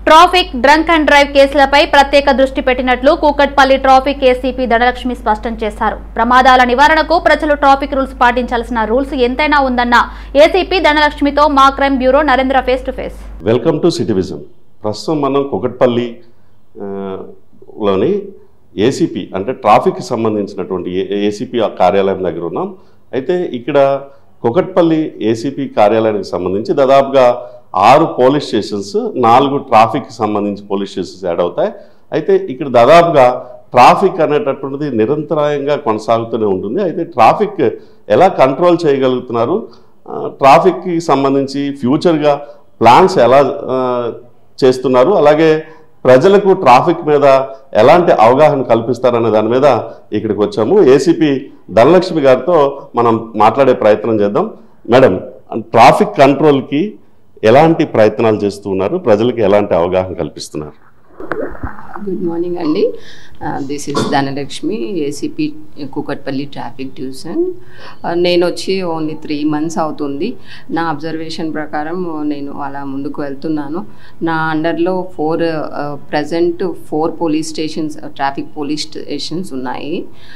traffic drunk and drive కేసులపై ప్రత్యేక దృష్టి పెట్టినట్లు కూకట్పల్లి ట్రాఫిక్ ఏసీపీ ధనలక్ష్మి స్పష్టం చేశారు ప్రమాదాల నివారణకు ప్రజలు ట్రాఫిక్ రూల్స్ పాటించాల్సిన రూల్స్ ఎంతైనా ఉందన్న ఏసీపీ ధనలక్ష్మితో మా crime bureau Narendra face to face welcome to city vision ప్రస్తుతం మనం కుకట్పల్లి ఆ, లోని ఏసీపీ అంటే ట్రాఫిక్కి సంబంధించినటువంటి ఏసీపీ కార్యాలయం దగ్గర ఉన్నాం అయితే ఇక్కడ కుకట్పల్లి ఏసీపీ కార్యాలయానికి సంబంధించి దాదాపుగా ఆరు పోలీస్ స్టేషన్స్ నాలుగు ట్రాఫిక్కి సంబంధించి పోలీస్ స్టేషన్స్ యాడ్ అవుతాయి అయితే ఇక్కడ దాదాపుగా ట్రాఫిక్ అనేటటువంటిది నిరంతరాయంగా కొనసాగుతూనే ఉంటుంది అయితే ట్రాఫిక్ ఎలా కంట్రోల్ చేయగలుగుతున్నారు ఆ, ట్రాఫిక్కి సంబంధించి ఫ్యూచర్గా ప్లాన్స్ ఎలా ఆ, చేస్తున్నారు అలాగే ప్రజలకు ట్రాఫిక్ మీద ఎలాంటి అవగాహన కల్పిస్తారనే దాని మీద ఇక్కడికి వచ్చాము ఏసీపీ ధనలక్ష్మి గారితో మనం మాట్లాడే ప్రయత్నం చేద్దాం మేడం ట్రాఫిక్ కంట్రోల్కి ఎలాంటి ప్రయత్నాలు చేస్తూ ఉన్నారు ప్రజలకు ఎలాంటి అవగాహన కల్పిస్తున్నారు గుడ్ మార్నింగ్ అండి this is Dhanalakshmi ACP Kukatpally traffic division నేను వచ్చి ఓన్లీ త్రీ మంత్స్ అవుతుంది నా అబ్జర్వేషన్ ప్రకారం నేను అలా ముందుకు వెళ్తున్నాను నా అండర్లో four present four police stations traffic police stations ఉన్నాయి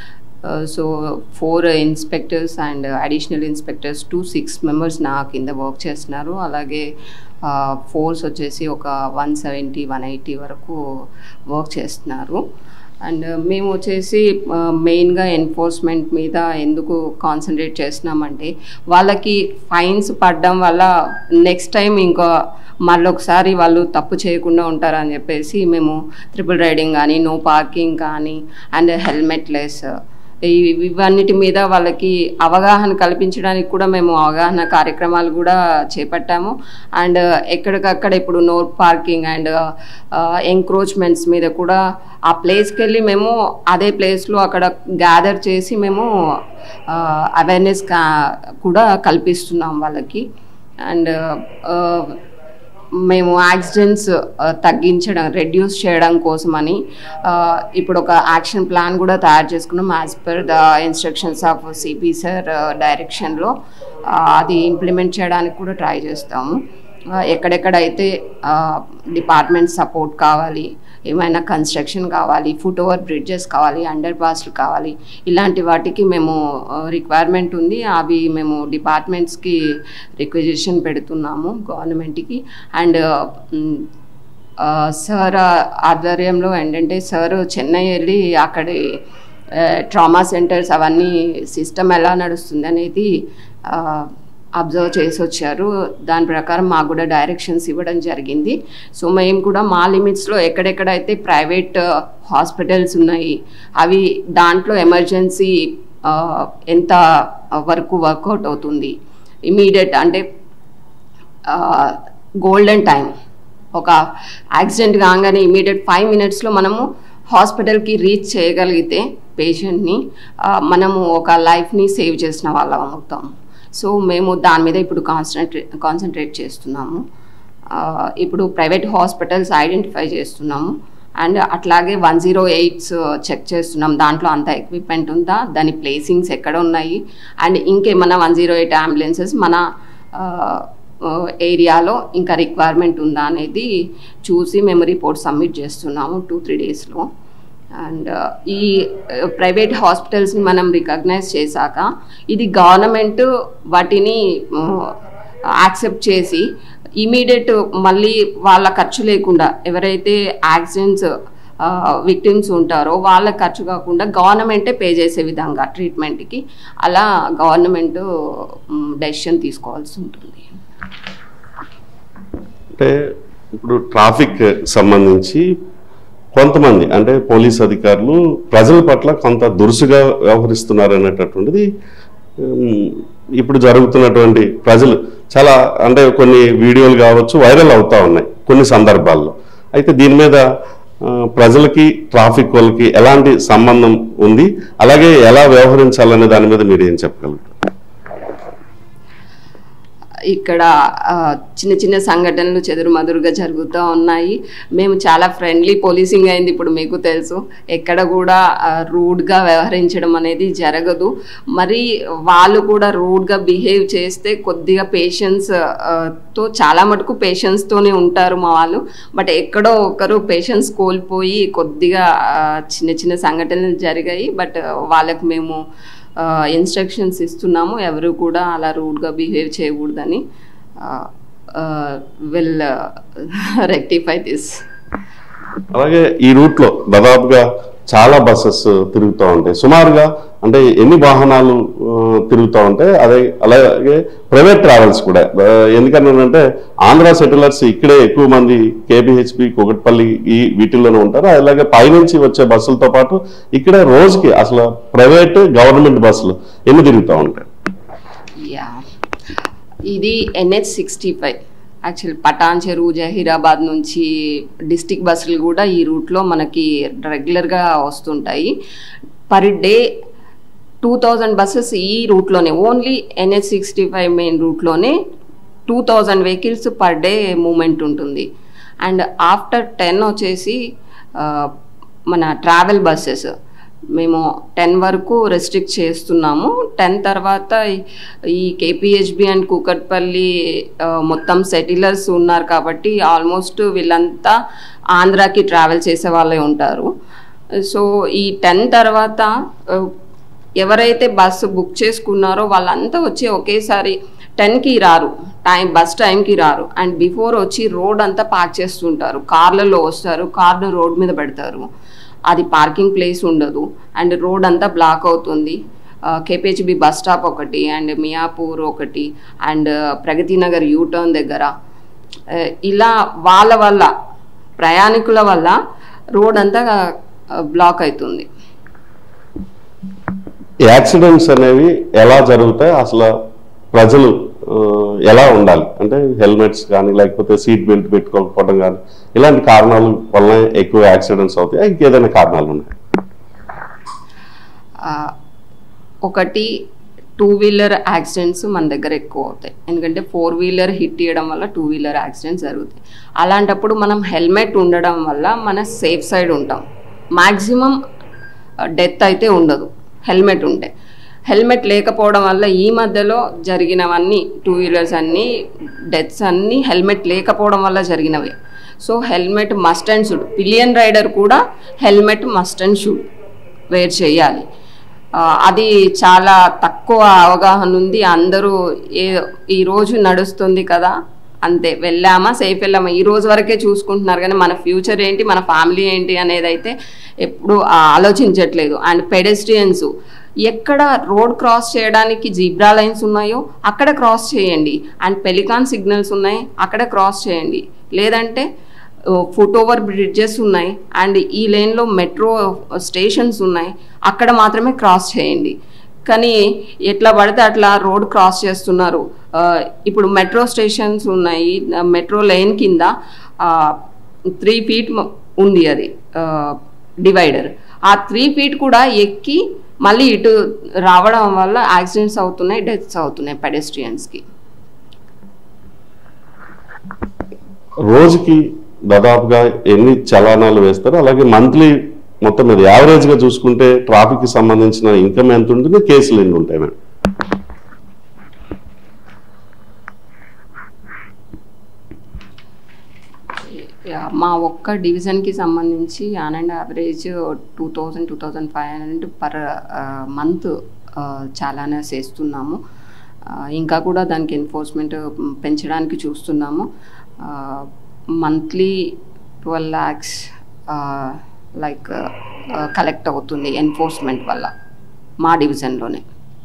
so four inspectors and additional inspectors two six members నా కింద వర్క్ చేస్తున్నారు అలాగే ఫోర్స్ వచ్చేసి ఒక వన్ సెవెంటీ వన్ ఎయిటీ వరకు వర్క్ చేస్తున్నారు అండ్ మేము వచ్చేసి మెయిన్గా ఎన్ఫోర్స్మెంట్ మీద ఎందుకు కాన్సన్ట్రేట్ చేస్తున్నామంటే వాళ్ళకి ఫైన్స్ పడడం వల్ల నెక్స్ట్ టైం ఇంకా మళ్ళొకసారి వాళ్ళు తప్పు చేయకుండా ఉంటారని చెప్పేసి మేము ట్రిపుల్ రైడింగ్ కానీ నో పార్కింగ్ కానీ అండ్ హెల్మెట్ లెస్ ఇవి- ఇవన్నిటి మీద వాళ్ళకి అవగాహన కల్పించడానికి కూడా మేము అవగాహన కార్యక్రమాలు కూడా చేపట్టాము అండ్ ఎక్కడికక్కడ ఇప్పుడు నో పార్కింగ్ అండ్ ఎంక్రోచ్మెంట్స్ మీద కూడా ఆ ప్లేస్కి వెళ్ళి మేము అదే ప్లేస్లో అక్కడ గ్యాదర్ చేసి మేము అవేర్నెస్ కూడా కల్పిస్తున్నాం వాళ్ళకి అండ్ మేము యాక్సిడెంట్స్ తగ్గించడం రెడ్యూస్ చేయడం కోసమని ఆ, ఇప్పుడు ఒక యాక్షన్ ప్లాన్ కూడా తయారు చేసుకున్నాం as per the instructions of CP sir డైరెక్షన్లో అది ఇంప్లిమెంట్ చేయడానికి కూడా ట్రై చేస్తాము ఆ, ఎక్కడెక్కడైతే డిపార్ట్మెంట్ సపోర్ట్ కావాలి ఏమైనా కన్స్ట్రక్షన్ కావాలి ఫుట్ ఓవర్ బ్రిడ్జెస్ కావాలి అండర్ పాస్లు కావాలి ఇలాంటి వాటికి మేము రిక్వైర్మెంట్ ఉంది అవి మేము డిపార్ట్మెంట్స్కి రిక్వెజిషన్ పెడుతున్నాము గవర్నమెంట్కి అండ్ సార్ ఆధ్వర్యంలో ఏంటంటే సార్ చెన్నై వెళ్ళి అక్కడి ట్రామా సెంటర్స్ అవన్నీ సిస్టమ్ ఎలా నడుస్తుంది అనేది అబ్జర్వ్ చేసి వచ్చారు దాని ప్రకారం మాకు కూడా డైరెక్షన్స్ ఇవ్వడం జరిగింది సో మేము కూడా మా లిమిట్స్లో ఎక్కడెక్కడైతే ప్రైవేట్ హాస్పిటల్స్ ఉన్నాయి అవి దాంట్లో ఎమర్జెన్సీ ఎంత వరకు వర్కౌట్ అవుతుంది ఇమీడియట్ అంటే గోల్డెన్ టైం ఒక యాక్సిడెంట్ కాగానే ఇమీడియట్ ఫైవ్ మినిట్స్లో మనము హాస్పిటల్కి రీచ్ చేయగలిగితే పేషెంట్ని మనము ఒక లైఫ్ని సేవ్ చేసిన వాళ్ళం అవుతాం సో మేము దాని మీద ఇప్పుడు కాన్సన్ట్రేట్ కాన్సన్ట్రేట్ చేస్తున్నాము ఆ, ఇప్పుడు ప్రైవేట్ హాస్పిటల్స్ ఐడెంటిఫై చేస్తున్నాము అండ్ అట్లాగే వన్ జీరో ఎయిట్స్ చెక్ చేస్తున్నాం దాంట్లో అంత ఎక్విప్మెంట్ ఉందా దాని ప్లేసింగ్స్ ఎక్కడ ఉన్నాయి అండ్ ఇంకేమన్నా వన్ జీరో ఎయిట్ అంబులెన్సెస్ మన ఆ, ఆ, ఏరియాలో ఇంకా రిక్వైర్మెంట్ ఉందా అనేది చూసి మేము రిపోర్ట్ సబ్మిట్ చేస్తున్నాము టూ త్రీ డేస్లో అండ్ ఈ ప్రైవేట్ హాస్పిటల్స్ని మనం రికగ్నైజ్ చేశాక ఇది గవర్నమెంట్ వాటిని యాక్సెప్ట్ చేసి ఇమీడియట్ మళ్ళీ వాళ్ళ ఖర్చు లేకుండా ఎవరైతే యాక్సిడెంట్స్ విక్టిమ్స్ ఉంటారో వాళ్ళ ఖర్చు కాకుండా గవర్నమెంటే పే చేసే విధంగా ట్రీట్మెంట్కి అలా గవర్నమెంట్ డెసిషన్ తీసుకోవాల్సి ఉంటుంది అంటే ఇప్పుడు ట్రాఫిక్ సంబంధించి కొంతమంది అంటే పోలీస్ అధికారులు ప్రజల పట్ల కొంత దురుసుగా వ్యవహరిస్తున్నారు అనేటటువంటిది ఉమ్, ఇప్పుడు జరుగుతున్నటువంటి ప్రజలు చాలా అంటే కొన్ని వీడియోలు కావచ్చు వైరల్ అవుతా ఉన్నాయి కొన్ని సందర్భాల్లో అయితే దీని మీద ఆ, ప్రజలకి ట్రాఫిక్ వాళ్ళకి ఎలాంటి సంబంధం ఉంది అలాగే ఎలా వ్యవహరించాలనే దాని మీద మీరు ఏం చెప్పగలరు ఇక్కడ ఆ, చిన్న చిన్న సంఘటనలు చెదురుమదురుగా జరుగుతూ ఉన్నాయి మేము చాలా ఫ్రెండ్లీ పోలీసింగ్ అయింది ఇప్పుడు మీకు తెలుసు ఎక్కడ కూడా రూడ్గా వ్యవహరించడం అనేది జరగదు మరి వాళ్ళు కూడా రూడ్గా బిహేవ్ చేస్తే కొద్దిగా పేషెన్స్ తో చాలా మటుకు పేషెన్స్తోనే ఉంటారు మా వాళ్ళు బట్ ఎక్కడో ఒకరు పేషెన్స్ కోల్పోయి కొద్దిగా ఆ, చిన్న చిన్న సంఘటనలు జరిగాయి బట్ వాళ్ళకు మేము ఇన్స్ట్రక్షన్స్ ఇస్తున్నాము ఎవరు కూడా అలా రూడ్గా బిహేవ్ చేయకూడదని విల్ రెక్టిఫై దిస్ అలాగే ఈ రూట్లో దాదాపుగా చాలా బస్సెస్ తిరుగుతూ ఉంటాయి సుమారుగా అంటే ఎన్ని వాహనాలు ఆ, తిరుగుతూ ఉంటాయి అదే అలాగే ప్రైవేట్ ట్రావెల్స్ కూడా ఆ, ఎందుకనంటే ఆంధ్ర సెటిలర్స్ ఇక్కడే ఎక్కువ మంది కేబిహెచ్పి కుకట్పల్లి ఈ వీటిల్లోనే ఉంటారు అలాగే పైనుంచి వచ్చే బస్సులతో పాటు ఇక్కడ రోజుకి అసలు ప్రైవేట్ గవర్నమెంట్ బస్సులు ఎన్ని తిరుగుతూ ఉంటాయి యా ఇది NH sixty five actual Patancheru Zaheerabad నుంచి డిస్టిక్ బస్సులు కూడా ఈ రూట్లో మనకి రెగ్యులర్గా వస్తుంటాయి per day two thousand buses ఈ రూట్లోనే only NH sixty five main రూట్లోనే two thousand vehicles per day movement ఉంటుంది అండ్ ఆఫ్టర్ టెన్ వచ్చేసి ఆ, మన ట్రావెల్ బస్సెస్ మేము టెన్ వరకు రెస్ట్రిక్ట్ చేస్తున్నాము టెన్ తర్వాత ఈ- ఈ కేపిహెచ్బి అండ్ కూకట్పల్లి ఆ, మొత్తం సెటిలర్స్ ఉన్నారు కాబట్టి ఆల్మోస్ట్ వీళ్ళంతా ఆంధ్రాకి ట్రావెల్ చేసే వాళ్ళే ఉంటారు సో ఈ టెన్ తర్వాత ఆ, ఎవరైతే బస్సు బుక్ చేసుకున్నారో వాళ్ళంతా వచ్చి ఒకేసారి టెన్కి రారు టైం బస్ టైంకి రారు అండ్ బిఫోర్ వచ్చి రోడ్ అంతా పార్క్ చేస్తుంటారు కార్లలో వస్తారు కార్లు రోడ్ మీద పెడతారు అది పార్కింగ్ ప్లేస్ ఉండదు అండ్ రోడ్ అంతా బ్లాక్ అవుతుంది కేపిహెచ్బి బస్ స్టాప్ ఒకటి అండ్ మియాపూర్ ఒకటి అండ్ ప్రగతి నగర్ యూటర్న్ దగ్గర ఆ, ఇలా వాళ్ళ వల్ల ప్రయాణికుల వల్ల రోడ్ అంతా బ్లాక్ అవుతుంది యాక్సిడెంట్స్ అనేవి ఎలా జరుగుతాయి అసలు ప్రజలు ఆ, ఎలా ఉండాలి అంటే హెల్మెట్స్ కానీ లేకపోతే సీట్ బెల్ట్ పెట్టుకోకపోవడం కానీ ఇలాంటి కారణాల వల్ల ఎక్కువ యాక్సిడెంట్స్ అవుతాయి ఇంకేదైనా కారణాలు ఉన్నాయి ఆ, ఒకటి టూ వీలర్ యాక్సిడెంట్స్ మన దగ్గర ఎక్కువ అవుతాయి ఎందుకంటే ఫోర్ వీలర్ హిట్ చేయడం వల్ల టూ వీలర్ యాక్సిడెంట్స్ జరుగుతాయి అలాంటప్పుడు మనం హెల్మెట్ ఉండడం వల్ల మన సేఫ్ సైడ్ ఉంటాం మ్యాక్సిమం డెత్ అయితే ఉండదు హెల్మెట్ ఉంటే హెల్మెట్ లేకపోవడం వల్ల ఈ మధ్యలో జరిగినవన్నీ టూ వీలర్స్ అన్నీ డెత్స్ అన్నీ హెల్మెట్ లేకపోవడం వల్ల జరిగినవే so helmet must and should pillion rider కూడా helmet must and should wear చేయాలి ఆ, అది చాలా తక్కువ అవగాహన ఉంది అందరూ ఏ ఈ రోజు నడుస్తుంది కదా అంతే వెళ్ళామా సేఫ్ వెళ్ళామా ఈ రోజు వరకే చూసుకుంటున్నారు కానీ మన ఫ్యూచర్ ఏంటి మన ఫ్యామిలీ ఏంటి అనేది అయితే ఎప్పుడు ఆలోచించట్లేదు అండ్ పెడెస్ట్రియన్స్ ఎక్కడ రోడ్ క్రాస్ చేయడానికి జీబ్రా లైన్స్ ఉన్నాయో అక్కడ క్రాస్ చేయండి అండ్ పెలికాన్ సిగ్నల్స్ ఉన్నాయి అక్కడ క్రాస్ చేయండి లేదంటే ఫుట్ ఓవర్ బ్రిడ్జెస్ ఉన్నాయి అండ్ ఈ లేన్లో మెట్రో స్టేషన్స్ ఉన్నాయి అక్కడ మాత్రమే క్రాస్ చేయండి కానీ ఎట్లా పడితే అట్లా రోడ్ క్రాస్ చేస్తున్నారు ఆ, ఇప్పుడు మెట్రో స్టేషన్స్ ఉన్నాయి మెట్రో లైన్ కింద త్రీ ఫీట్ ఉంది అది డివైడర్ ఆ త్రీ ఫీట్ కూడా ఎక్కి మళ్ళీ ఇటు రావడం వల్ల యాక్సిడెంట్స్ అవుతున్నాయి డెత్స్ అవుతున్నాయి పెడెస్ట్రియన్స్కి రోజుకి దాదాపుగా ఎన్ని చలానాలు వేస్తారు అలాగే మంత్లీ మొత్తం మీద యావరేజ్ గా చూసుకుంటే ట్రాఫిక్ కి సంబంధించిన ఇన్కమ్ ఎంత ఉంటుంది కేసులు ఎన్ని ఉంటాయి మేడం యా, మా ఒక్క డివిజన్కి సంబంధించి on and average two thousand two thousand five hundred per month చాలానే చేస్తున్నాము ఆ, ఇంకా కూడా దానికి ఎన్ఫోర్స్మెంట్ పెంచడానికి చూస్తున్నాము monthly twelve lakhs like collect అవుతుంది ఎన్ఫోర్స్మెంట్ వల్ల మా డివిజన్లోనే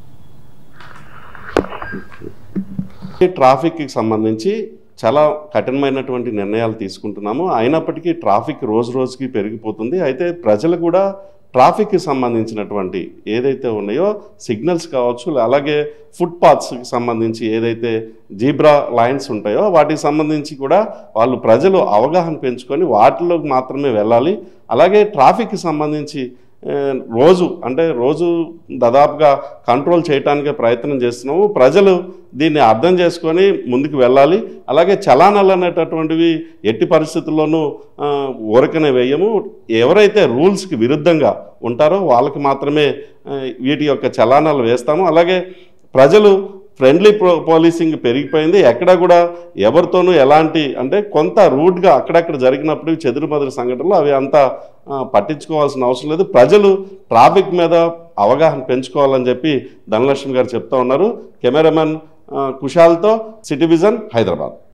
ట్రాఫిక్ కి సంబంధించి చాలా కఠినమైనటువంటి నిర్ణయాలు తీసుకుంటున్నాము అయినప్పటికీ ట్రాఫిక్ రోజు రోజుకి పెరిగిపోతుంది అయితే ప్రజలు కూడా ట్రాఫిక్కి సంబంధించినటువంటి ఏదైతే ఉన్నాయో సిగ్నల్స్ కావచ్చు అలాగే ఫుట్పాత్స్కి సంబంధించి ఏదైతే జీబ్రా లైన్స్ ఉంటాయో వాటికి సంబంధించి కూడా వాళ్ళు ప్రజలు అవగాహన పెంచుకొని వాటిలోకి మాత్రమే వెళ్ళాలి అలాగే ట్రాఫిక్కి సంబంధించి ఆ, రోజు అంటే రోజు దాదాపుగా కంట్రోల్ చేయడానికే ప్రయత్నం చేస్తున్నాము ప్రజలు దీన్ని అర్థం చేసుకొని ముందుకు వెళ్ళాలి అలాగే చలానాలు అనేటటువంటివి ఎట్టి పరిస్థితుల్లోనూ ఆ, ఊరకనే వేయము ఎవరైతే రూల్స్కి విరుద్ధంగా ఉంటారో వాళ్ళకి మాత్రమే ఆ, వీటి యొక్క చలానాలు వేస్తాము అలాగే ప్రజలు ఫ్రెండ్లీ ప్రో పోలీసింగ్ పెరిగిపోయింది ఎక్కడ కూడా ఎవరితోనూ ఎలాంటి అంటే కొంత రూడ్గా అక్కడక్కడ జరిగినప్పుడు చెదురుమదురు సంఘటనలు అవి అంతా ఆ, పట్టించుకోవాల్సిన అవసరం లేదు ప్రజలు ట్రాఫిక్ మీద అవగాహన పెంచుకోవాలని చెప్పి ధనలక్ష్మి గారు చెప్తా ఉన్నారు కెమెరామెన్ ఆ, కుశాల్తో సిటీ విజన్ హైదరాబాద్